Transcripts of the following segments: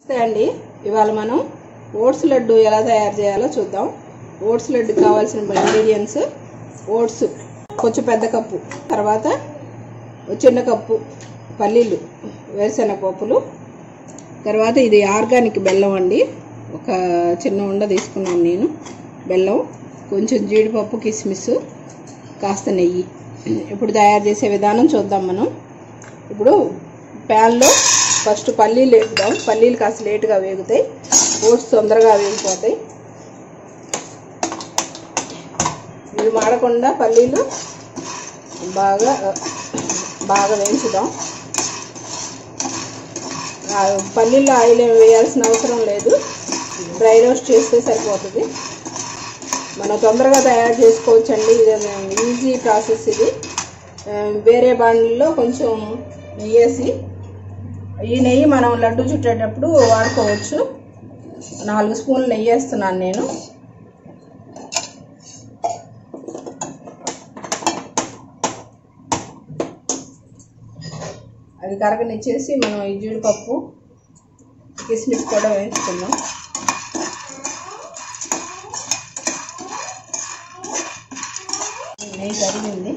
నమస్తే అండి ఇవాళ మనం ఓట్స్ లడ్డు ఎలా తయారు చేయాలో చూద్దాం ఓట్స్ లడ్డు కావాల్సిన ఇంగ్రీడియంట్స్ ఓట్స్ కొంచెం పెద్ద కప్పు తర్వాత ఒక చిన్న కప్పు పల్లీలు వేరుశెనగ పప్పులు తర్వాత ఇది ఆర్గానిక్ బెల్లం అండి ఒక చిన్న ఉండ తీసుకున్నాను నేను బెల్లం కొంచెం జీడిపప్పు కిస్మిస్ కాస్త నెయ్యి ఇప్పుడు తయారు చేసే విధానం చూద్దాం మనం ఇప్పుడు ప్యాన్లో ఫస్ట్ పల్లీలు వేపుదాం పల్లీలు కాస్త లేటుగా వేగుతాయి ఓట్స్ తొందరగా వేగిపోతాయి ఇవి మాడకుండా పల్లీలు బాగా బాగా వేయించుదాం ఆ పల్లీల్లో ఆయిల్ ఏమి వేయాల్సిన అవసరం లేదు డ్రై రోస్ట్ చేస్తే సరిపోతుంది మనం తొందరగా తయారు చేసుకోవచ్చండి ఇది ఈజీ ప్రాసెస్ ఇది ఆ, వేరే బాండ్లో కొంచెం నెయ్యి వేసి ఈ నెయ్యి మనం లడ్డు చుట్టేటప్పుడు వాడుకోవచ్చు నాలుగు స్పూన్లు నెయ్యి వేస్తున్నాను నేను అది కరగనిచ్చేసి మనం ఈ జీడిపప్పు కిస్మిస్ కూడా వేయించుకుందాం నెయ్యి కరిగింది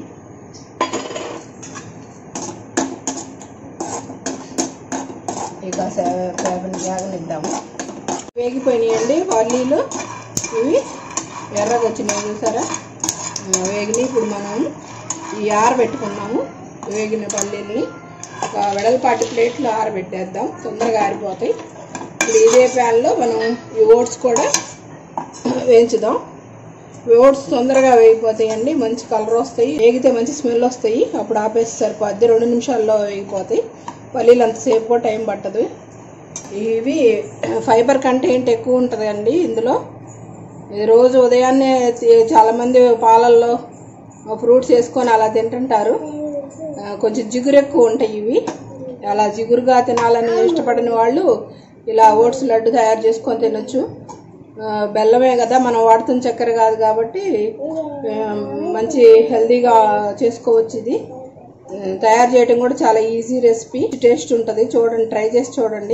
ఇక వేగనిద్దాము వేగిపోయినాయండి పల్లీలు ఇవి ఎర్రగా వచ్చినాయి చూసారా ఆ, వేగినాయి ఇప్పుడు మనం ఈ ఆరబెట్టుకున్నాము వేగిన పల్లీల్ని ఒక వెడల్పాటి ప్లేట్లో ఆరబెట్టేద్దాం తొందరగా ఆరిపోతాయి ఇప్పుడు ఇదే ప్యాన్లో మనం ఈ ఓట్స్ కూడా వేయించుదాం ఓట్స్ తొందరగా వేగిపోతాయండి మంచి కలర్ వస్తాయి వేగితే మంచి స్మెల్ వస్తాయి అప్పుడు ఆపేసి సరిపోద్ది రెండు నిమిషాల్లో వేగిపోతాయి పల్లీలు అంతసేపు కూడా టైం పట్టదు ఇవి ఫైబర్ కంటెంట్ ఎక్కువ ఉంటుంది అండి ఇందులో ఇది రోజు ఉదయాన్నే తి- చాలామంది పాలల్లో ఫ్రూట్స్ వేసుకొని అలా తింటుంటారు ఆ, కొంచెం జిగురు ఎక్కువ ఉంటాయి ఇవి అలా జిగురుగా తినాలని ఇష్టపడని వాళ్ళు ఇలా ఓట్స్ లడ్డు తయారు చేసుకొని తినొచ్చు ఆ, బెల్లమే కదా మనం వాడుతున్న చక్కెర కాదు కాబట్టి ఆ, మంచి హెల్తీగా చేసుకోవచ్చు ఇది ఆ, తయారు చేయడం కూడా చాలా ఈజీ రెసిపీ టేస్ట్ ఉంటుంది చూడండి ట్రై చేసి చూడండి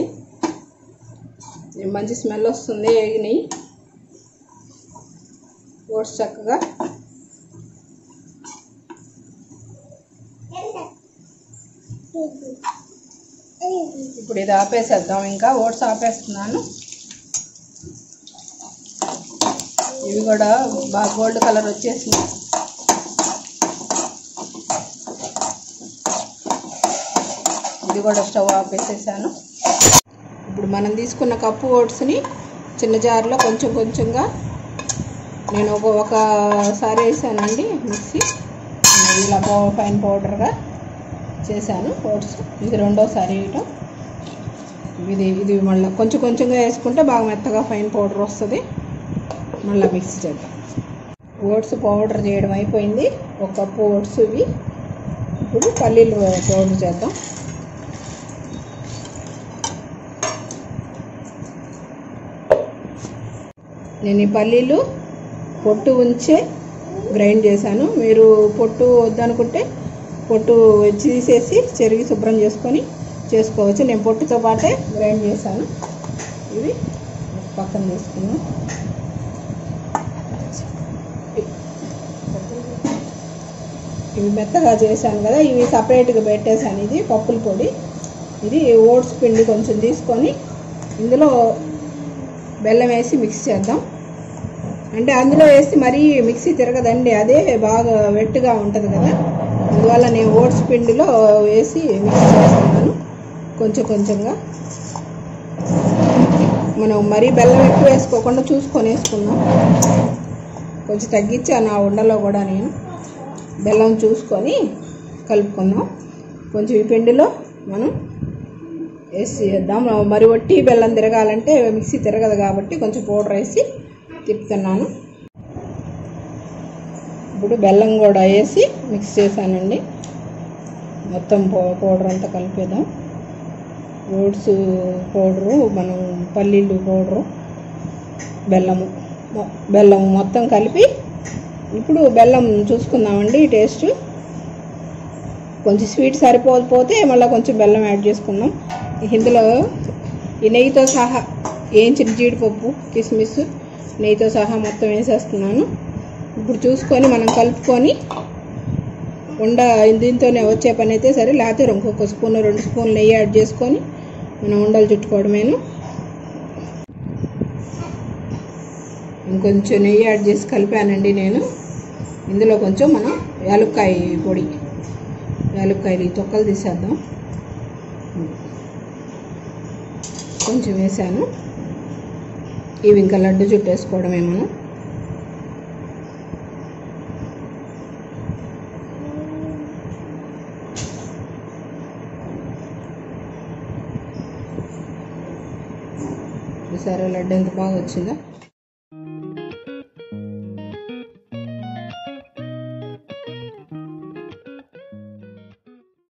మంచి స్మెల్ వస్తుంది వేగినాయి ఓట్స్ చక్కగా ఇప్పుడు ఇది ఆపేసేద్దాం ఇంకా ఓట్స్ ఆపేస్తున్నాను ఇవి కూడా బాగా గోల్డ్ కలర్ వచ్చేసింది ఇది కూడా స్టవ్ ఆపేసేసాను ఇప్పుడు మనం తీసుకున్న కప్పు ఓట్స్ని చిన్న జార్లో కొంచెం కొంచెంగా నేను ఒక ఒకసారి వేసానండి మిక్సీ ఇలా పౌ- ఫైన్ పౌడర్గా చేశాను ఓట్స్ ఇది రెండోసారి వేయటం ఇది ఇది మళ్ళీ కొంచెం కొంచెంగా వేసుకుంటే బాగా మెత్తగా ఫైన్ పౌడర్ వస్తుంది మళ్ళీ మిక్సీ చేద్దాం ఓట్స్ పౌడర్ చేయడం అయిపోయింది ఒక కప్పు ఓట్స్ ఇవి ఇప్పుడు పల్లీలు పౌడర్ చేద్దాం నేను ఈ పల్లీలు పొట్టు ఉంచే గ్రైండ్ చేశాను మీరు పొట్టు వద్దనుకుంటే పొట్టు తీసేసి చెరిగి శుభ్రం చేసుకొని చేసుకోవచ్చు నేను పొట్టుతో పాటే గ్రైండ్ చేశాను ఇవి పక్కన తీసుకున్నాం ఇవి మెత్తగా చేశాను కదా ఇవి సపరేట్గా పెట్టేశాను ఇది పప్పుల పొడి ఇది ఓట్స్ పిండి కొంచెం తీసుకొని ఇందులో బెల్లం వేసి మిక్స్ చేద్దాం అంటే అందులో వేసి మరీ మిక్సీ తిరగదండి అదే బాగా వెట్టుగా ఉంటుంది కదా అందువల్ల నేను ఓట్స్ పిండిలో వేసి మిక్స్ చేస్తున్నాను కొంచెం కొంచెంగా మనం మరీ బెల్లం ఎక్కువ వేసుకోకుండా చూసుకొని వేసుకుందాం కొంచెం తగ్గించాను ఆ ఉండలో కూడా నేను బెల్లం చూసుకొని కలుపుకుందాం కొంచెం ఈ పిండిలో మనం వేసి చేద్దాం మరి వట్టి బెల్లం తిరగాలంటే మిక్సీ తిరగదు కాబట్టి కొంచెం పౌడర్ వేసి తిప్పుతున్నాను ఇప్పుడు బెల్లం కూడా వేసి మిక్స్ చేశానండి మొత్తం పౌ- పౌడర్ అంతా కలిపేద్దాం ఓట్స్ పౌడరు మనం పల్లీలు పౌడరు బెల్లము మొ- బెల్లము మొత్తం కలిపి ఇప్పుడు బెల్లం చూసుకుందామండి టేస్ట్ కొంచెం స్వీట్ సరిపోకపోతే మళ్ళీ కొంచెం బెల్లం యాడ్ చేసుకుందాం ఇందులో ఈ నెయ్యితో సహా వేయించిన జీడిపప్పు కిస్మిస్ నెయ్యితో సహా మొత్తం వేసేస్తున్నాను ఇప్పుడు చూసుకొని మనం కలుపుకొని ఉండ దీంతోనే వచ్చే పని అయితే సరే లేకపోతే ఇంకొక స్పూన్ రెండు స్పూన్లు నెయ్యి యాడ్ చేసుకొని మనం ఉండలు చుట్టుకోవడమేను ఇంకొంచెం నెయ్యి యాడ్ చేసి కలిపానండి నేను ఇందులో కొంచెం మనం యాలుక్కాయ పొడి యాలుక్కాయలు ఈ తొక్కలు తీసేద్దాం కొంచెం వేసాను ఇవి ఇంకా లడ్డు చుట్టేసుకోవడమే మనం చూసారా లడ్డు ఎంత బాగా వచ్చిందో